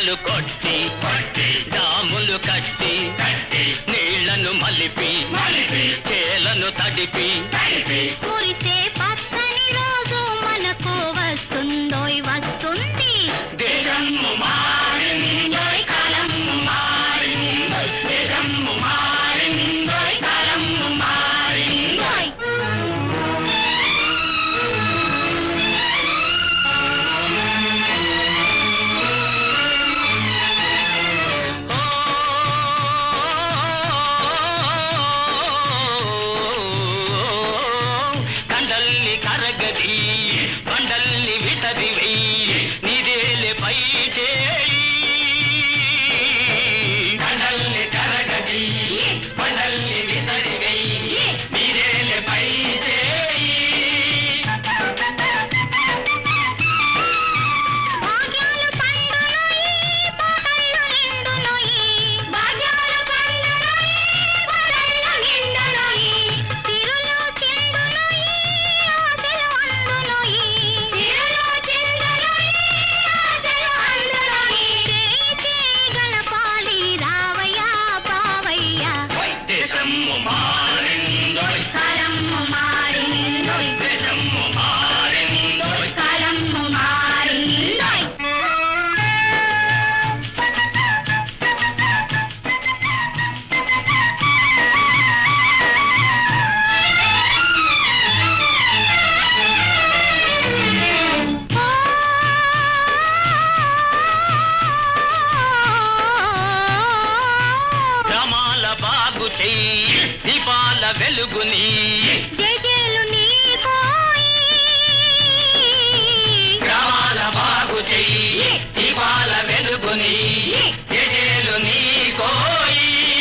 డ్యాములు కొట్టి కొట్టి డాములు కట్టి కట్టి నీళ్లను మలిపి మలిపి చేలను తడిపి తడిపి మురిసే పచ్చని రోజు మనకు వస్తుందోయ్ వస్తుంది దేశము మారిందోయ్ కాలము మారిందోయ్ దేశము మారిందోయ్ కాలము మారిందోయ్ ఓయ్. కండల్ని కరగది బండల్ని విసరి వెయ్యి నీదేలే పై చేయి కండల్ని కరగది బండల్ని విసరి వెయ్యి నీదేలే పై చేయి భాగ్యాలు పండునోయి, పాటలు నిండునోయి. భాగ్యాలు పండునోయి, పాటలు నిండునోయి. సిరులు చిందునోయి, ఆశలు అందునోయి. సిరులు చిందునోయి, ఆశలు అందునోయి. చేయి చేయగల పాలి రావయ్యా బావయ్యా. దేశము మారిందోయ్ కాలము మారిందోయ్, దేశము మారిందోయ్ కాలము మారిందోయ్. గ్రామాల బాగు చెయ్యి దీపాల వెలుగుని జేజేలు నీకోయి. గ్రామాల బాగు చెయ్యి దీపాల వెలుగుని ఎజేలు నీ కోయి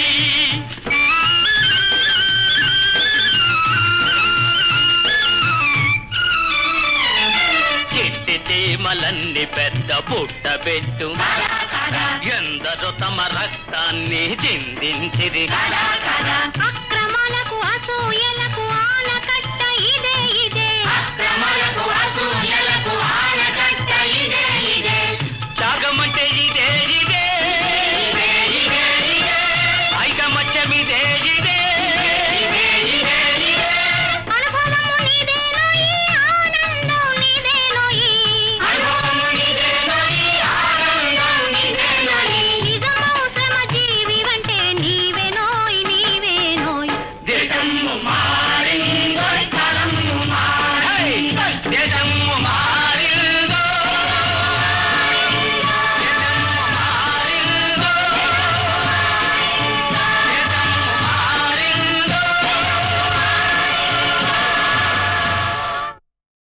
చిట్టి చీమలన్నీ పెద్ద పుట్ట పెట్టు ఎందరో తమ రక్తాన్ని చిందించిరి అక్రమాలకు అసూయలకు ఆనకట్ట ఇదే ఇదే అక్రమాలకు అసూయలకు ఆనకట్ట ఇదే ఇదే త్యాగమంటే ఇదే ఇదే ఇదే ఇదే ఇదే ఐకమత్యమిదే ఇదే ఇదే ఇదే ఇదే అనుభవము నీదేనోయి ఆనందం నీదేనోయి అనుభవము నీదేనోయి, ఆనందం నీదేనోయి. నిజమౌ శ్రమ జీవి అంటే నీవేనోయ్ నీవేనోయ్ దేశము మారిందోయ్ కాలము మారిందోయ్ దేశము